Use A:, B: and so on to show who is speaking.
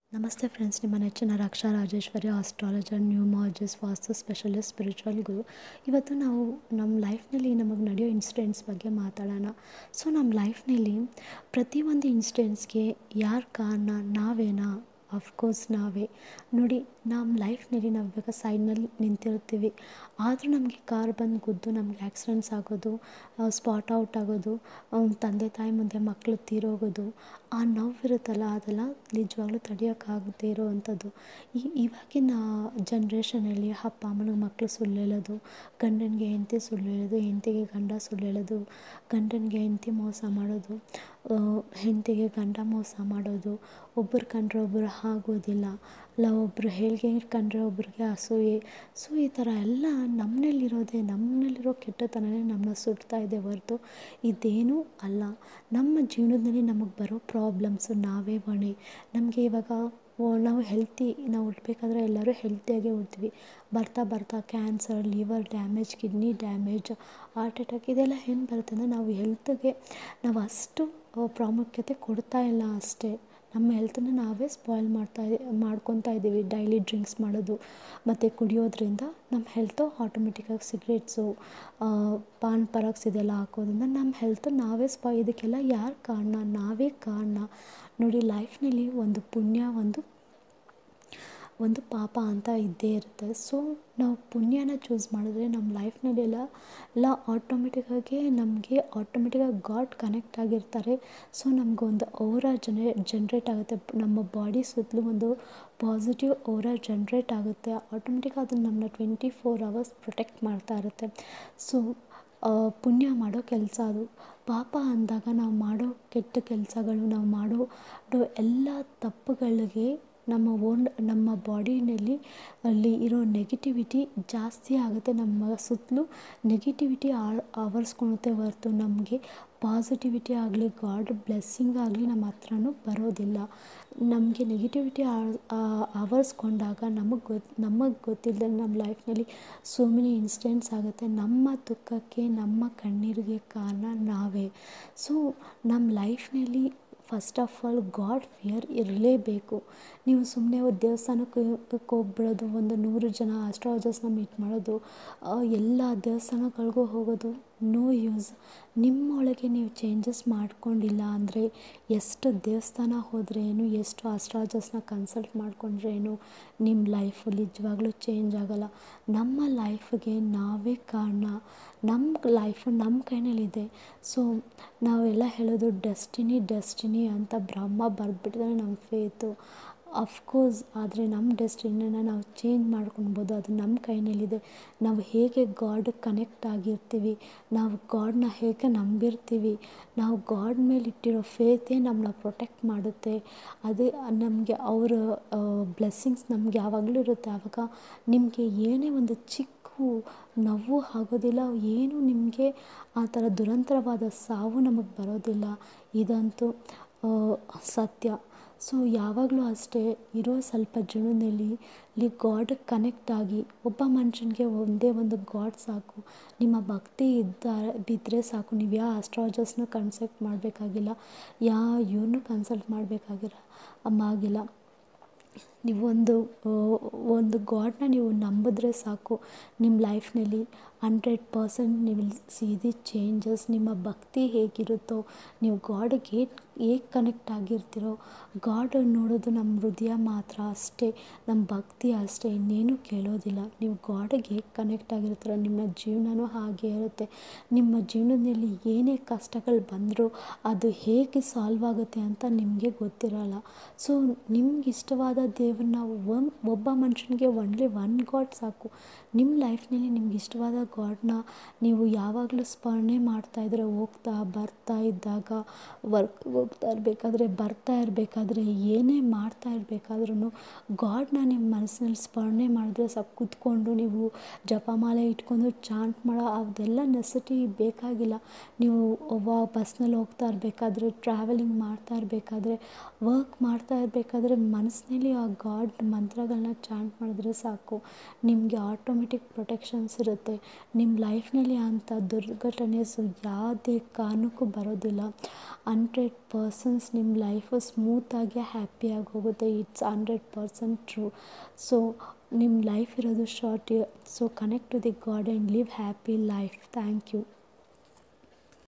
A: ನಮಸ್ತೆ ಫ್ರೆಂಡ್ಸ್ ನಿಮ್ಮ ನೆಚ್ಚಿನ Raksha Rajeshwari astrologer numerologist vastu specialist spiritual guru ಇವತ್ತು ನಾವು ನಮ್ಮ ಲೈಫ್ನಲ್ಲಿ ನಮಗೆ ನಡೆಯೋ ಇನ್ಸಿಡೆಂಟ್ಸ್ ಬಗ್ಗೆ ಮಾತಾಡೋಣ ಸೊ ನಮ್ಮ ಲೈಫ್ನಲ್ಲಿ ಪ್ರತಿಯೊಂದು ಇನ್ಸಿಡೆಂಟ್ಸ್ಗೆ ಯಾರು ಕಾರಣ ನಾವೇನಾ ಅಫ್ಕೋರ್ಸ್ ನಾವೇ ನೋಡಿ ನಮ್ಮ ಲೈಫ್ನಲ್ಲಿ ನಾವು ಇವಾಗ ಸೈಡ್ನಲ್ಲಿ ನಿಂತಿರ್ತೀವಿ ಆದರೂ ನಮಗೆ ಕಾರ್ ಬಂದು ಗುದ್ದು ನಮಗೆ ಆಕ್ಸಿಡೆಂಟ್ಸ್ ಆಗೋದು ಸ್ಪಾಟ್ ಔಟ್ ಆಗೋದು ತಂದೆ ತಾಯಿ ಮುಂದೆ ಮಕ್ಕಳು ತೀರೋಗೋದು ಆ ನೋವಿರುತ್ತಲ್ಲ ಅದೆಲ್ಲ ನಿಜವಾಗ್ಲೂ ತಡೆಯೋಕ್ಕಾಗದೇ ಇರೋವಂಥದ್ದು ಈ ಇವಾಗಿನ ಜನ್ರೇಷನಲ್ಲಿ ಅಪ್ಪ ಅಮ್ಮನಿಗೆ ಮಕ್ಕಳು ಸುಳ್ಳು ಹೇಳೋದು ಗಂಡನಿಗೆ ಹೆಂಡತಿ ಸುಳ್ಳು ಹೇಳೋದು ಹೆಂಡತಿಗೆ ಗಂಡ ಸುಳ್ಳು ಹೇಳೋದು ಗಂಡನಿಗೆ ಹೆಂಡತಿ ಮೋಸ ಮಾಡೋದು ಹೆಂಡತಿಗೆ ಗಂಡ ಮೋಸ ಮಾಡೋದು ಒಬ್ಬರು ಕಂಡ್ರೆ ಒಬ್ಬರು ಆಗೋದಿಲ್ಲ ಇಲ್ಲ ಒಬ್ಬರು ಹೇಳಿಕೆ ಕಂಡ್ರೆ ಒಬ್ರಿಗೆ ಅಸೂಯೆ ಸೊ ಈ ಥರ ಎಲ್ಲ ನಮ್ಮನಲ್ಲಿರೋದೇ ನಮ್ಮನಲ್ಲಿರೋ ಕೆಟ್ಟತನವೇ ನಮ್ಮನ್ನ ಸುಡ್ತಾ ಇದೆ ಹೊರ್ತು ಇದೇನೂ ಅಲ್ಲ ನಮ್ಮ ಜೀವನದಲ್ಲಿ ನಮಗೆ ಬರೋ ಪ್ರಾಬ್ಲಮ್ಸು ನಾವೇ ಹೊಣೆ ನಮಗೆ ಇವಾಗ ನಾವು ಹೆಲ್ತಿ ನಾವು ಹುಟ್ಟಬೇಕಾದ್ರೆ ಎಲ್ಲರೂ ಹೆಲ್ತಿಯಾಗೇ ಹುಡ್ತೀವಿ ಬರ್ತಾ ಬರ್ತಾ cancer liver damage kidney damage heart attack ಇದೆಲ್ಲ ಏನು ಬರುತ್ತೆ ಅಂದರೆ ನಾವು ಹೆಲ್ತ್ಗೆ ನಾವು ಅಷ್ಟು ಪ್ರಾಮುಖ್ಯತೆ ಕೊಡ್ತಾ ಇಲ್ಲ ಅಷ್ಟೇ ನಮ್ಮ ಹೆಲ್ತನ್ನ ನಾವೇ ಸ್ಪಾಯ್ಲ್ ಮಾಡ್ತಾ ಮಾಡ್ಕೊತಾ ಇದ್ದೀವಿ ಡೈಲಿ ಡ್ರಿಂಕ್ಸ್ ಮಾಡೋದು ಮತ್ತು ಕುಡಿಯೋದ್ರಿಂದ ನಮ್ಮ ಹೆಲ್ತು ಆಟೋಮೆಟಿಕ್ಕಾಗಿ ಸಿಗ್ರೆಟ್ಸು ಪಾನ್ ಪರಾಕ್ಸ್ ಇದೆಲ್ಲ ಹಾಕೋದ್ರಿಂದ ನಮ್ಮ ಹೆಲ್ತ್ ನಾವೇ ಸ್ಪಾ ಇದಕ್ಕೆಲ್ಲ ಯಾರು ಕಾರಣ ನಾವೇ ಕಾರಣ ನೋಡಿ ಲೈಫ್ನಲ್ಲಿ ಒಂದು ಪುಣ್ಯ ಒಂದು ಒಂದು ಪಾಪ ಅಂತ ಇದ್ದೇ ಇರುತ್ತೆ ಸೊ ನಾವು ಪುಣ್ಯನ ಚೂಸ್ ಮಾಡಿದ್ರೆ ನಮ್ಮ ಲೈಫ್ನಲ್ಲಿ ಎಲ್ಲ ಎಲ್ಲ ಆಟೋಮೆಟಿಕ್ಕಾಗಿ ನಮಗೆ ಆಟೋಮೆಟಿಕ್ಕಾಗಿ ಗಾಡ್ ಕನೆಕ್ಟ್ ಆಗಿರ್ತಾರೆ ಸೊ ನಮಗೊಂದು ಔರ ಜನೇ ಜನ್ರೇಟ್ ಆಗುತ್ತೆ ನಮ್ಮ ಬಾಡಿ ಸುತ್ತಲೂ ಒಂದು ಪಾಸಿಟಿವ್ ಔರ ಜನ್ರೇಟ್ ಆಗುತ್ತೆ ಆಟೋಮೆಟಿಕ್ ಅದು ನಮ್ಮನ್ನ ಟ್ವೆಂಟಿ ಫೋರ್ ಅವರ್ಸ್ ಪ್ರೊಟೆಕ್ಟ್ ಮಾಡ್ತಾ ಇರುತ್ತೆ ಸೊ ಪುಣ್ಯ ಮಾಡೋ ಕೆಲಸ ಅದು ಪಾಪ ಅಂದಾಗ ನಾವು ಮಾಡೋ ಕೆಟ್ಟ ಕೆಲಸಗಳು ನಾವು ಮಾಡೋ ಎಲ್ಲ ತಪ್ಪುಗಳಿಗೆ ನಮ್ಮ ಓನ್ ನಮ್ಮ ಬಾಡಿನಲ್ಲಿ ಅಲ್ಲಿ ಇರೋ ನೆಗೆಟಿವಿಟಿ ಜಾಸ್ತಿ ಆಗುತ್ತೆ ನಮ್ಮ ಸುತ್ತಲೂ ನೆಗೆಟಿವಿಟಿ ಆವರಿಸ್ಕೊಳುತ್ತೆ ಹೊರ್ತು ನಮಗೆ ಪಾಸಿಟಿವಿಟಿ ಆಗಲಿ ಗಾಡ್ ಬ್ಲೆಸ್ಸಿಂಗ್ ಆಗಲಿ ನಮ್ಮ ಹತ್ರನೂ ಬರೋದಿಲ್ಲ ನಮಗೆ ನೆಗೆಟಿವಿಟಿ ಆವರಿಸ್ಕೊಂಡಾಗ ನಮಗೆ ಗೊತ್ತು ನಮಗೆ ಗೊತ್ತಿಲ್ಲದೆ ನಮ್ಮ ಲೈಫ್ನಲ್ಲಿ ಸೋ ಮೆನಿ ಇನ್ಸಿಡೆಂಟ್ಸ್ ಆಗುತ್ತೆ ನಮ್ಮ ದುಃಖಕ್ಕೆ ನಮ್ಮ ಕಣ್ಣೀರಿಗೆ ಕಾರಣ ನಾವೇ ಸೊ ನಮ್ಮ ಲೈಫ್ನಲ್ಲಿ first of all god fear ಇರಲೇಬೇಕು ನೀವು ಸುಮ್ಮನೆ ದೇವಸ್ಥಾನಕ್ಕೆ ಹೋಗ್ಬಿಡೋದು ಒಂದು ನೂರು ಜನ ಆಸ್ಟ್ರಾಲಜರ್ಸ್ನ ಮೀಟ್ ಮಾಡೋದು ಎಲ್ಲ ದೇವಸ್ಥಾನಗಳಿಗೂ ಹೋಗೋದು ನೋ ಯೂಸ್ ನಿಮ್ಮೊಳಗೆ ನೀವು ಚೇಂಜಸ್ ಮಾಡ್ಕೊಂಡಿಲ್ಲ ಅಂದರೆ ಎಷ್ಟು ದೇವಸ್ಥಾನ ಹೋದ್ರೇನು ಎಷ್ಟು ಆಸ್ಟ್ರಾಲಜರ್ಸ್ನ ಕನ್ಸಲ್ಟ್ ಮಾಡ್ಕೊಂಡ್ರೇನು ನಿಮ್ಮ ಲೈಫು ನಿಜವಾಗ್ಲೂ ಚೇಂಜ್ ಆಗೋಲ್ಲ ನಮ್ಮ ಲೈಫ್ಗೆ ನಾವೇ ಕಾರಣ ನಮ್ಮ ಲೈಫು ನಮ್ಮ ಕೈನಲ್ಲಿದೆ ಸೊ ನಾವೆಲ್ಲ ಹೇಳೋದು ಡೆಸ್ಟಿನಿ ಡೆಸ್ಟಿನಿ ಅಂತ ಬ್ರಹ್ಮ ಬರೆದ್ಬಿಟ್ಟಿದ್ರೆ ನಮ್ಮ ಫೇತು ಅಫ್ಕೋರ್ಸ್ ಆದರೆ ನಮ್ಮ ಡೆಸ್ಟಿನಿನ ನಾವು ಚೇಂಜ್ ಮಾಡ್ಕೊಳ್ಬೋದು ಅದು ನಮ್ಮ ಕೈನಲ್ಲಿದೆ ನಾವು ಹೇಗೆ ಗಾಡ್ ಕನೆಕ್ಟ್ ಆಗಿರ್ತೀವಿ ನಾವು ಗಾಡ್ನ ಹೇಗೆ ನಂಬಿರ್ತೀವಿ ನಾವು ಗಾಡ್ ಮೇಲೆ ಇಟ್ಟಿರೋ ಫೇತೇ ನಮ್ಮನ್ನ ಪ್ರೊಟೆಕ್ಟ್ ಮಾಡುತ್ತೆ ಅದೇ ನಮಗೆ ಅವರ ಬ್ಲೆಸ್ಸಿಂಗ್ಸ್ ನಮ್ಗೆ ಯಾವಾಗಲೂ ಇರುತ್ತೆ ಆವಾಗ ನಿಮಗೆ ಏನೇ ಒಂದು ಚಿಕ್ಕ ನೋವು ಆಗೋದಿಲ್ಲ ಏನು ನಿಮಗೆ ಆ ಥರ ದುರಂತರವಾದ ಸಾವು ನಮಗೆ ಬರೋದಿಲ್ಲ ಇದಂತೂ ಸತ್ಯ ಸೊ ಯಾವಾಗಲೂ ಅಷ್ಟೇ ಇರೋ ಸ್ವಲ್ಪ ಜೀವನದಲ್ಲಿ ಇಲ್ಲಿ ಗಾಡ್ ಕನೆಕ್ಟ್ ಆಗಿ ಒಬ್ಬ ಮನುಷ್ಯನಿಗೆ ಒಂದೇ ಒಂದು ಗಾಡ್ ಸಾಕು ನಿಮ್ಮ ಭಕ್ತಿ ಇದ್ದ ಬಿದ್ದರೆ ಸಾಕು ನೀವು ಯಾವ ಆಸ್ಟ್ರಾಲಜರ್ಸ್ನ ಕನ್ಸಲ್ಟ್ ಮಾಡಬೇಕಾಗಿಲ್ಲ ಯಾವ ಇವ್ರನ್ನೂ ಕನ್ಸಲ್ಟ್ ಮಾಡಬೇಕಾಗಿಲ್ಲ ಆಗಿಲ್ಲ ನೀವು ಒಂದು ಒಂದು ಗಾಡ್ನ ನೀವು ನಂಬಿದ್ರೆ ಸಾಕು ನಿಮ್ಮ ಲೈಫ್ನಲ್ಲಿ ಹಂಡ್ರೆಡ್ ಪರ್ಸೆಂಟ್ ನೀವು ಸಿ ದಿ ಚೇಂಜಸ್ ನಿಮ್ಮ ಭಕ್ತಿ ಹೇಗಿರುತ್ತೋ ನೀವು ಗಾಡ್ಗೆ ಹೇಗೆ ಹೇಗೆ ಕನೆಕ್ಟ್ ಆಗಿರ್ತೀರೋ ಗಾಡ್ ನೋಡೋದು ನಮ್ಮ ಹೃದಯ ಮಾತ್ರ ಅಷ್ಟೇ ನಮ್ಮ ಭಕ್ತಿ ಅಷ್ಟೇ ಇನ್ನೇನು ಕೇಳೋದಿಲ್ಲ ನೀವು ಗಾಡ್ಗೆ ಹೇಗೆ ಕನೆಕ್ಟ್ ಆಗಿರ್ತೀರೋ ನಿಮ್ಮ ಜೀವನವೂ ಹಾಗೆ ಇರುತ್ತೆ ನಿಮ್ಮ ಜೀವನದಲ್ಲಿ ಏನೇ ಕಷ್ಟಗಳು ಬಂದರೂ ಅದು ಹೇಗೆ ಸಾಲ್ವ್ ಆಗುತ್ತೆ ಅಂತ ನಿಮಗೆ ಗೊತ್ತಿರೋಲ್ಲ ಸೊ ನಿಮ್ಗೆ ಇಷ್ಟವಾದ ದೇವ್ರನ್ನ ಒನ್ ಒಬ್ಬ ಮನುಷ್ಯನಿಗೆ ಒನ್ಲಿ ಒನ್ ಗಾಡ್ ಸಾಕು ನಿಮ್ಮ ಲೈಫ್ನಲ್ಲಿ ನಿಮ್ಗೆ ಇಷ್ಟವಾದ ಗಾಡ್ನ ನೀವು ಯಾವಾಗಲೂ ಸ್ಮರಣೆ ಮಾಡ್ತಾಯಿದ್ರೆ ಹೋಗ್ತಾ ಬರ್ತಾ ಇದ್ದಾಗ ವರ್ಕ್ ಹೋಗ್ತಾ ಇರಬೇಕಾದ್ರೆ ಬರ್ತಾ ಇರಬೇಕಾದ್ರೆ ಏನೇ ಮಾಡ್ತಾ ಇರಬೇಕಾದ್ರೂ ಗಾಡ್ನ ನಿಮ್ಮ ಮನಸ್ಸಿನಲ್ಲಿ ಸ್ಮರಣೆ ಮಾಡಿದ್ರೆ ಸಾಕು ಕೂತ್ಕೊಂಡು ನೀವು ಜಪಮಾಲೆ ಇಟ್ಕೊಂಡು ಚಾಂಟ್ ಮಾಡೋ ಅದೆಲ್ಲ ನೆಸಟಿ ಬೇಕಾಗಿಲ್ಲ ನೀವು ಒಬ್ಬ ಬಸ್ನಲ್ಲಿ ಹೋಗ್ತಾ ಇರಬೇಕಾದ್ರೆ ಟ್ರಾವೆಲಿಂಗ್ ಮಾಡ್ತಾ ಇರಬೇಕಾದ್ರೆ ವರ್ಕ್ ಮಾಡ್ತಾ ಇರಬೇಕಾದ್ರೆ ಮನಸ್ಸಿನಲ್ಲಿ ಆ ಗಾಡ್ ಮಂತ್ರಗಳನ್ನ ಚಾಂಟ್ ಮಾಡಿದ್ರೆ ಸಾಕು ನಿಮಗೆ ಆಟೋಮೆಟಿಕ್ ಪ್ರೊಟೆಕ್ಷನ್ಸ್ ಇರುತ್ತೆ ನಿಮ್ಮ ಲೈಫ್ನಲ್ಲಿ ಅಂಥ ದುರ್ಘಟನೆ ಸೊ ಯಾವುದೇ ಕಾರಣಕ್ಕೂ ಬರೋದಿಲ್ಲ ಹಂಡ್ರೆಡ್ ಪರ್ಸನ್ಸ್ ನಿಮ್ಮ ಲೈಫು ಸ್ಮೂತಾಗಿ ಹ್ಯಾಪಿಯಾಗಿ ಹೋಗುತ್ತೆ it's hundred percent true so ನಿಮ್ಮ ಲೈಫ್ ಇರೋದು short so connect to the god and live happy life thank you